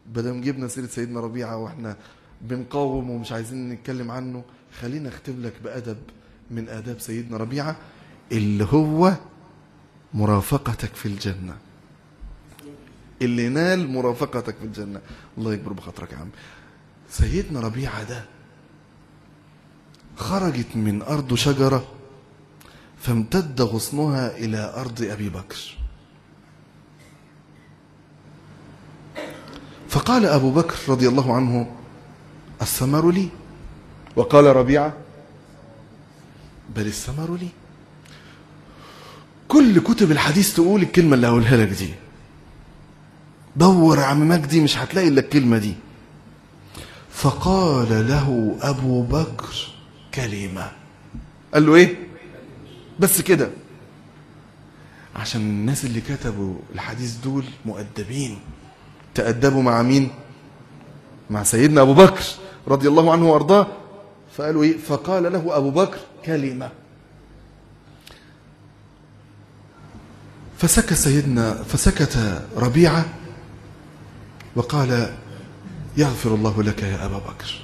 بدل جبنا سيرة سيدنا ربيعة واحنا بنقاوم ومش عايزين نتكلم عنه خلينا اختم لك بأدب من آداب سيدنا ربيعة اللي هو مرافقتك في الجنة اللي نال مرافقتك في الجنة الله يكبر بخاطرك يا عم سيدنا ربيعة ده خرجت من أرض شجرة فامتد غصنها إلى أرض أبي بكر فقال أبو بكر رضي الله عنه الثمر لي وقال ربيعة بل الثمر لي كل كتب الحديث تقول الكلمة اللي هقولها لك دي دور يا عم مجدي مش هتلاقي الا الكلمة دي فقال له أبو بكر كلمة قال له إيه بس كده عشان الناس اللي كتبوا الحديث دول مؤدبين تأدبوا مع مين مع سيدنا أبو بكر رضي الله عنه وأرضاه فقالوا إيه فقال له أبو بكر كلمة فسكت سيدنا فسكت ربيعة وقال يغفر الله لك يا أبا بكر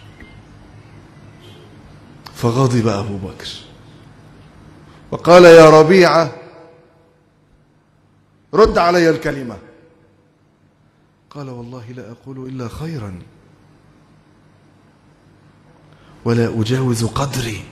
فغضب أبو بكر وقال يا ربيعة رد علي الكلمة قال والله لا أقول إلا خيرا ولا أجاوز قدري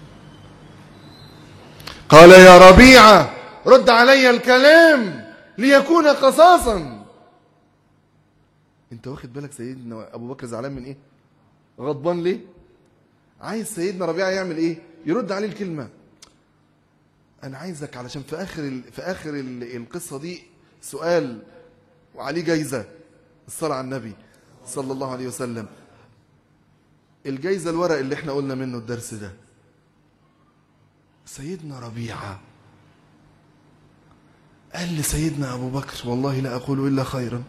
قال يا ربيعة رد علي الكلام ليكون قصاصا انت واخد بالك سيدنا ابو بكر زعلان من ايه غضبان ليه عايز سيدنا ربيعه يعمل ايه يرد عليه الكلمه انا عايزك علشان في اخر ال... في اخر ال... القصه دي سؤال وعليه جايزه الصلاه على النبي صلى الله عليه وسلم الجايزه الورق اللي احنا قلنا منه الدرس ده سيدنا ربيعه قال لسيدنا ابو بكر والله لا اقول الا خيرا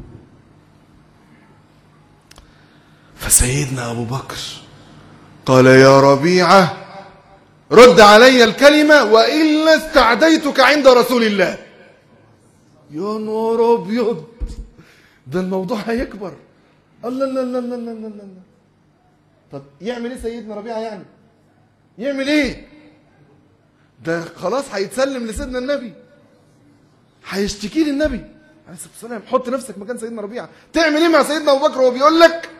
فسيدنا ابو بكر قال يا ربيعه رد علي الكلمه والا استعديتك عند رسول الله يا نهار ابيض ده الموضوع هيكبر الله لا لا لا لا لا لا طب يعمل ايه سيدنا ربيعه يعني يعمل ايه ده خلاص هيتسلم لسيدنا النبي هيشتكي لي النبي عليه الصلاه والسلام حط نفسك مكان سيدنا ربيعه تعمل ايه مع سيدنا ابو بكر وهو بيقول لك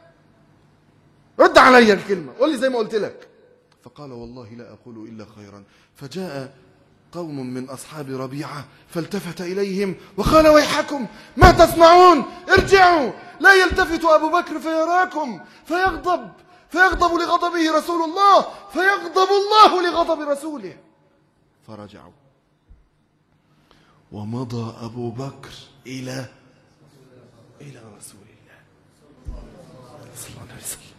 رد علي الكلمه قول لي زي ما قلت لك فقال والله لا اقول الا خيرا فجاء قوم من اصحاب ربيعه فالتفت اليهم وقال ويحكم ما تصنعون ارجعوا لا يلتفت ابو بكر فيراكم فيغضب فيغضب لغضبه رسول الله فيغضب الله لغضب رسوله فرجعوا ومضى أبو بكر إلى إلى رسول الله صلى الله عليه وسلم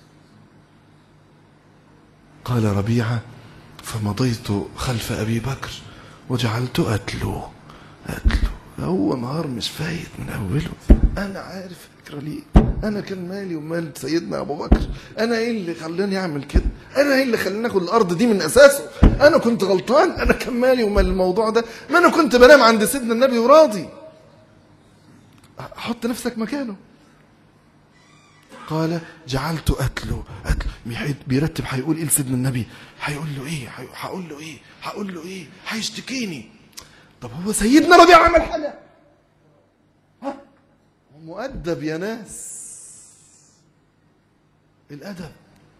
قال ربيعة فمضيت خلف أبي بكر وجعلت أتلو أتلو هو نهار مش فايت من أوله أنا عارف فكرة ليه أنا كان مالي ومال سيدنا أبو بكر أنا إيه اللي خلاني أعمل كده أنا إيه اللي خلاني آخد الأرض دي من أساسه أنا كنت غلطان أنا كان مالي ومال الموضوع ده ما أنا كنت بنام عند سيدنا النبي وراضي حط نفسك مكانه قال جعلت أتلو أتلو بيحيد- بيرتب هيقول إيه لسيدنا النبي هيقول له إيه هي- هقول له إيه هقول له إيه هيشتكيني طب هو سيدنا ربيع عمل حاجة ها مؤدب يا ناس الأدب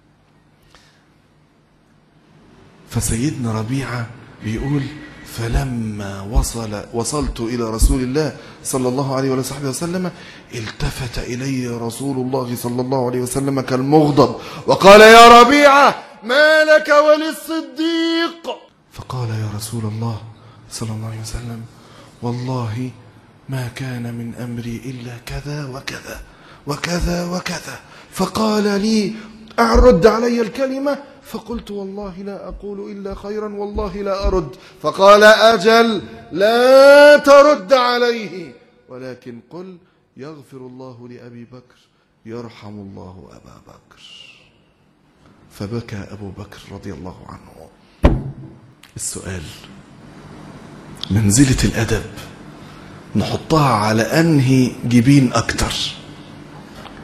فسيدنا ربيعة بيقول فلما وصل وصلت إلى رسول الله صلى الله عليه وصحبه وسلم التفت إلي رسول الله صلى الله عليه وسلم كالمغضب وقال يا ربيعة ما لك وللصديق فقال يا رسول الله صلى الله عليه وسلم والله ما كان من أمري إلا كذا وكذا وكذا وكذا فقال لي أعرد علي الكلمة فقلت والله لا أقول إلا خيرا والله لا أرد فقال أجل لا ترد عليه ولكن قل يغفر الله لأبي بكر يرحم الله أبا بكر فبكى أبو بكر رضي الله عنه السؤال منزلة الأدب نحطها على أنهي جبين أكتر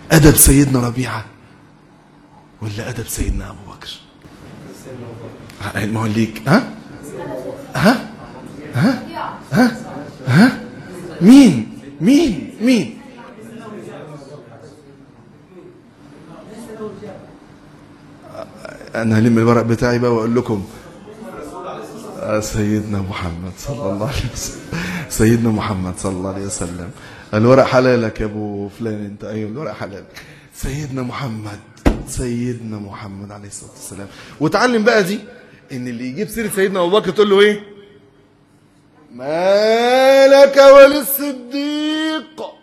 أدب سيدنا ربيعة ولا أدب سيدنا أبو بكر ما هو ليك ها ها ها ها ها مين مين مين انا هلم الورق بتاعي بقى واقول لكم آه، سيدنا محمد صلى الله عليه وسلم سيدنا محمد صلى الله عليه وسلم الورق حلالك يا ابو فلان انت ايوه الورق حلالك سيدنا محمد سيدنا محمد عليه الصلاه والسلام وتعلم بقى دي ان اللي يجيب سيره سيدنا ابو بكر تقول له ايه ما لك وللصديق